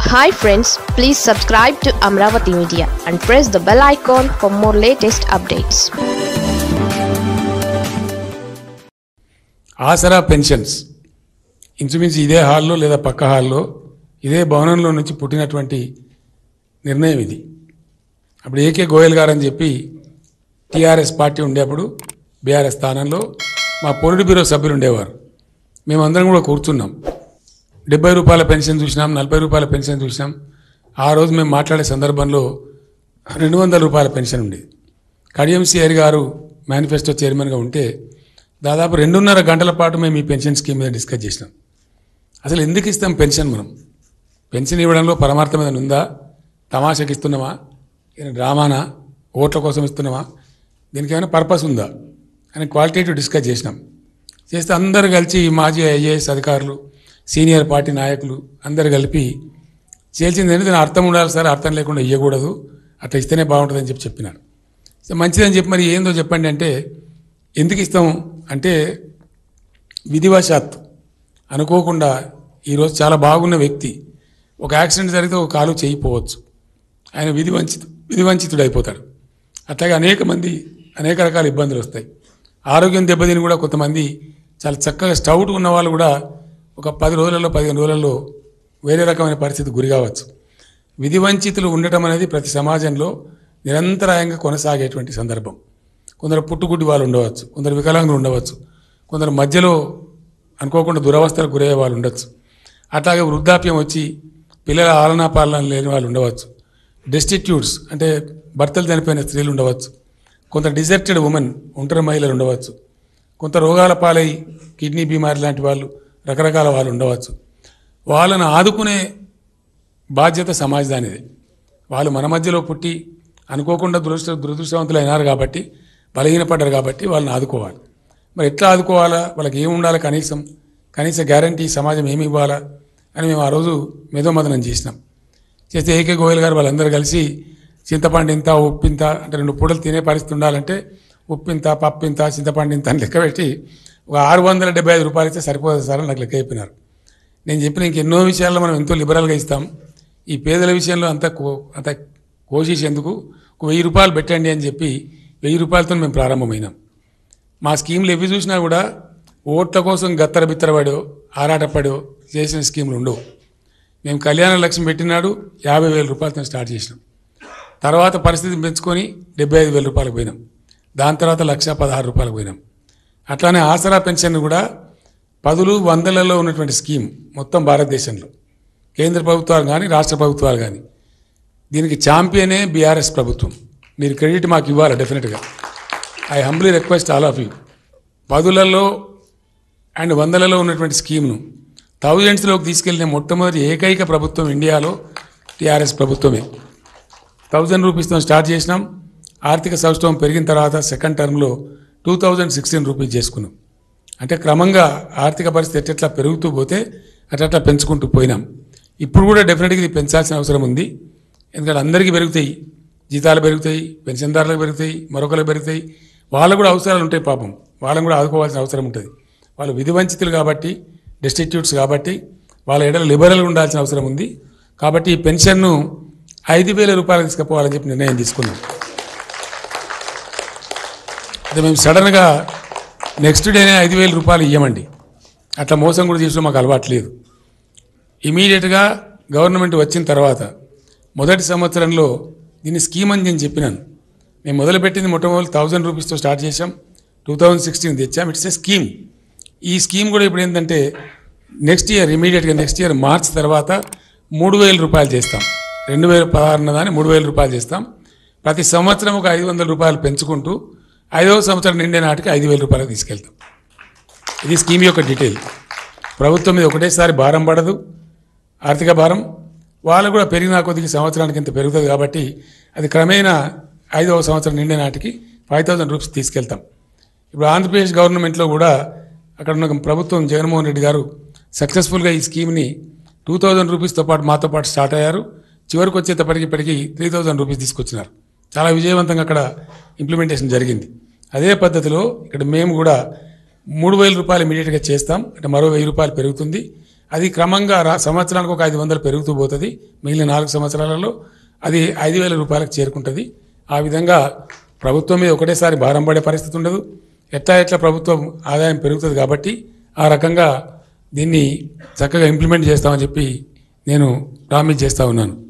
hi friends please subscribe to Amaravati media and press the bell icon for more latest updates Aasara pensions ఇంచుమించు ఇదే హాల్లో లేదా పక్క హాల్లో ఇదే భవనంలో నుంచి పుట్టినటువంటి నిర్ణయం ఇది అప్పుడు ఏకే గోయల్ గారు అని చెప్పి టీఆర్ఎస్ పార్టీ ఉండేప్పుడు బీఆర్ఎస్ స్థానంలో మా పొలిటి బ్యూరో సభ్యులు ఉండేవారు మేమందరం కూడా కూర్చున్నాం డెబ్బై రూపాయల పెన్షన్ చూసినాం నలభై రూపాయల పెన్షన్ చూసినాం ఆ రోజు మేము మాట్లాడే సందర్భంలో రెండు వందల రూపాయల పెన్షన్ ఉండేది కడియం సిఆర్ గారు మేనిఫెస్టో చైర్మన్గా ఉంటే దాదాపు రెండున్నర గంటల పాటు మేము ఈ పెన్షన్ స్కీమ్ మీద డిస్కస్ చేసినాం అసలు ఎందుకు ఇస్తాం పెన్షన్ మనం పెన్షన్ ఇవ్వడంలో పరమార్థం ఏదైనా ఉందా తమాషకి ఇస్తున్నామా ఏదైనా డ్రామానా ఓట్ల కోసం ఇస్తున్నామా దీనికి ఏమైనా పర్పస్ ఉందా అని క్వాలిటేటివ్ డిస్కస్ చేసినాం చేస్తే అందరు కలిసి మాజీ ఐఏఎస్ అధికారులు సీనియర్ పార్టీ నాయకులు అందరు కలిపి చేయాల్సింది ఏంటంటే దాని అర్థం ఉండాలి సార్ అర్థం లేకుండా ఇవ్వకూడదు అట్లా ఇస్తేనే బాగుంటుందని చెప్పి చెప్పినారు సో మంచిదని చెప్పి మరి ఏందో చెప్పండి అంటే ఎందుకు ఇస్తాం అంటే విధివశాత్తు అనుకోకుండా ఈరోజు చాలా బాగున్న వ్యక్తి ఒక యాక్సిడెంట్ జరిగితే ఒక కాలు చేయిపోవచ్చు ఆయన విధి వంచిత విధి వంచితుడు అయిపోతాడు అట్లాగే అనేక మంది అనేక రకాల ఇబ్బందులు వస్తాయి ఆరోగ్యం దెబ్బతిని కూడా కొంతమంది చాలా చక్కగా స్టౌట్ ఉన్న వాళ్ళు కూడా ఒక పది రోజులలో పదిహేను రోజులలో వేరే రకమైన పరిస్థితి గురి కావచ్చు విధి వంచితులు ఉండటం అనేది ప్రతి సమాజంలో నిరంతరాయంగా కొనసాగేటువంటి సందర్భం కొందరు పుట్టుగుడ్డి వాళ్ళు ఉండవచ్చు కొందరు వికలాంగులు ఉండవచ్చు కొందరు మధ్యలో అనుకోకుండా దురవస్థలకు గురయ్యే వాళ్ళు ఉండొచ్చు అట్లాగే వృద్ధాప్యం వచ్చి పిల్లల ఆలనా పాలన లేని వాళ్ళు ఉండవచ్చు డెస్టిట్యూట్స్ అంటే భర్తలు చనిపోయిన స్త్రీలు ఉండవచ్చు కొంత డిజర్టెడ్ ఉమెన్ ఒంటరి మహిళలు ఉండవచ్చు కొంత రోగాల పాలై కిడ్నీ బీమారి లాంటి వాళ్ళు రకరకాల వాళ్ళు ఉండవచ్చు వాళ్ళను ఆదుకునే బాధ్యత సమాజానిదే వాళ్ళు మన మధ్యలో పుట్టి అనుకోకుండా దురదృష్ట దురదృష్టవంతులు అయినారు కాబట్టి బలహీనపడ్డారు కాబట్టి వాళ్ళని ఆదుకోవాలి మరి ఎట్లా ఆదుకోవాలా వాళ్ళకి ఏమి ఉండాలి కనీసం కనీస గ్యారంటీ సమాజం ఏమి ఇవ్వాలా అని మేము ఆ రోజు మేధోమదనం చేసినాం చేస్తే ఏకే గోయల్ గారు వాళ్ళందరూ కలిసి చింతపండు ఇంత ఉప్పు ఇంత అంటే రెండు పూటలు తినే పరిస్థితి ఉండాలంటే ఉప్పు ఇంత పప్పు ఇంత చింతపండు ఇంత అని లెక్క పెట్టి ఒక ఆరు వందల డెబ్బై ఐదు రూపాయలు ఇస్తే సరిపోతుంది సార్ అని నాకు లెక్క చెప్పినారు నేను చెప్పిన ఇంకెన్నో విషయాల్లో మనం ఎంతో లిబరల్గా ఇస్తాం ఈ పేదల విషయంలో అంత కో అంత కోషిష్ ఎందుకు ఒక వెయ్యి రూపాయలు పెట్టండి అని చెప్పి వెయ్యి రూపాయలతో మేము ప్రారంభమైనాం మా స్కీమ్లు ఎవి చూసినా కూడా ఓట్ల కోసం గత్తర బిత్తరపడో ఆరాటపడో చేసిన స్కీములు ఉండవు మేము కళ్యాణ లక్ష్యం పెట్టినాడు యాభై వేల రూపాయలతో స్టార్ట్ చేసినాం తర్వాత పరిస్థితిని పెంచుకొని డెబ్బై ఐదు వేల రూపాయలకు పోయినాం దాని తర్వాత లక్ష పదహారు రూపాయలకు పోయినాం అట్లానే ఆసరా పెన్షన్ కూడా పదులు వందలలో ఉన్నటువంటి స్కీమ్ మొత్తం భారతదేశంలో కేంద్ర ప్రభుత్వాలు కానీ రాష్ట్ర ప్రభుత్వాలు కానీ దీనికి ఛాంపియనే బీఆర్ఎస్ ప్రభుత్వం మీరు క్రెడిట్ మాకు ఇవ్వాలి డెఫినెట్గా I humbly request all of you పదులలో అండ్ వందలలో ఉన్నటువంటి స్కీమ్ను థౌజండ్స్లోకి తీసుకెళ్లిన మొట్టమొదటి ఏకైక ప్రభుత్వం ఇండియాలో టీఆర్ఎస్ ప్రభుత్వమే థౌజండ్ రూపీస్తో స్టార్ట్ చేసినాం ఆర్థిక సౌష్ఠవం పెరిగిన తర్వాత సెకండ్ టర్మ్లో టూ థౌజండ్ సిక్స్టీన్ రూపీస్ చేసుకున్నాం అంటే క్రమంగా ఆర్థిక పరిస్థితి ఎట్లా పెరుగుతూ పోతే అట్లా పెంచుకుంటూ పోయినాం ఇప్పుడు కూడా డెఫినెట్గా ఇది పెంచాల్సిన అవసరం ఉంది ఎందుకంటే అందరికీ పెరుగుతాయి జీతాలు పెరుగుతాయి పెన్షన్దారులకు పెరుగుతాయి మరొకరికి పెరుగుతాయి వాళ్ళకు కూడా అవసరాలు ఉంటాయి పాపం వాళ్ళని కూడా ఆదుకోవాల్సిన అవసరం ఉంటుంది వాళ్ళు విధివంచితులు కాబట్టి డిస్టిట్యూట్స్ కాబట్టి వాళ్ళ ఎడల లిబరల్గా ఉండాల్సిన అవసరం ఉంది కాబట్టి ఈ పెన్షన్ను ఐదు వేల రూపాయలు తీసుకుపోవాలని చెప్పి నిర్ణయం తీసుకున్నాం అయితే మేము సడన్గా నెక్స్ట్ డేనే ఐదు వేల రూపాయలు ఇవ్వమండి అట్లా మోసం కూడా చేసిన మాకు అలవాటు లేదు ఇమీడియట్గా గవర్నమెంట్ వచ్చిన తర్వాత మొదటి సంవత్సరంలో దీన్ని స్కీమ్ అని నేను చెప్పినాను మేము మొదలుపెట్టింది మొట్టమొదటి థౌజండ్ రూపీస్తో స్టార్ట్ చేసాం టూ థౌజండ్ సిక్స్టీన్ తెచ్చాం ఇట్స్ ఏ స్కీమ్ ఈ స్కీమ్ కూడా ఇప్పుడు ఏంటంటే నెక్స్ట్ ఇయర్ ఇమీడియట్గా నెక్స్ట్ ఇయర్ మార్చ్ తర్వాత మూడు వేల రూపాయలు చేస్తాం రెండు వేల పదహారున దాన్ని మూడు వేల రూపాయలు చేస్తాం ప్రతి సంవత్సరం ఒక ఐదు వందల రూపాయలు పెంచుకుంటూ ఐదవ సంవత్సరం నిండే నాటికి ఐదు వేల రూపాయలకు తీసుకెళ్తాం ఇది స్కీమ్ యొక్క డీటెయిల్ ప్రభుత్వం మీద ఒకటేసారి భారం పడదు ఆర్థిక భారం వాళ్ళు కూడా పెరిగిన కొద్దిగా సంవత్సరానికి ఇంత పెరుగుతుంది కాబట్టి అది క్రమేణా ఐదవ సంవత్సరం నిండే నాటికి ఫైవ్ థౌసండ్ రూపీస్ తీసుకెళ్తాం ఇప్పుడు ఆంధ్రప్రదేశ్ గవర్నమెంట్లో కూడా అక్కడ ఉన్న ప్రభుత్వం జగన్మోహన్ రెడ్డి గారు సక్సెస్ఫుల్గా ఈ స్కీమ్ని టూ థౌజండ్ రూపీస్తో పాటు మాతో పాటు స్టార్ట్ అయ్యారు చివరికి వచ్చేటప్పటికి ఇప్పటికి త్రీ థౌజండ్ రూపీస్ తీసుకొచ్చినారు చాలా విజయవంతంగా అక్కడ ఇంప్లిమెంటేషన్ జరిగింది అదే పద్ధతిలో ఇక్కడ మేము కూడా మూడు వేల రూపాయలు ఇమీడియట్గా చేస్తాం అంటే మరో వెయ్యి రూపాయలు పెరుగుతుంది అది క్రమంగా రా సంవత్సరానికి ఒక ఐదు వందలు పెరుగుతూ పోతుంది మిగిలిన నాలుగు సంవత్సరాలలో అది ఐదు వేల రూపాయలకు చేరుకుంటుంది ఆ విధంగా ప్రభుత్వం మీద ఒకటేసారి భారం పడే పరిస్థితి ఉండదు ఎట్లా ఎట్లా ప్రభుత్వం ఆదాయం పెరుగుతుంది కాబట్టి ఆ రకంగా దీన్ని చక్కగా ఇంప్లిమెంట్ చేస్తామని చెప్పి నేను ప్రామిస్ చేస్తా ఉన్నాను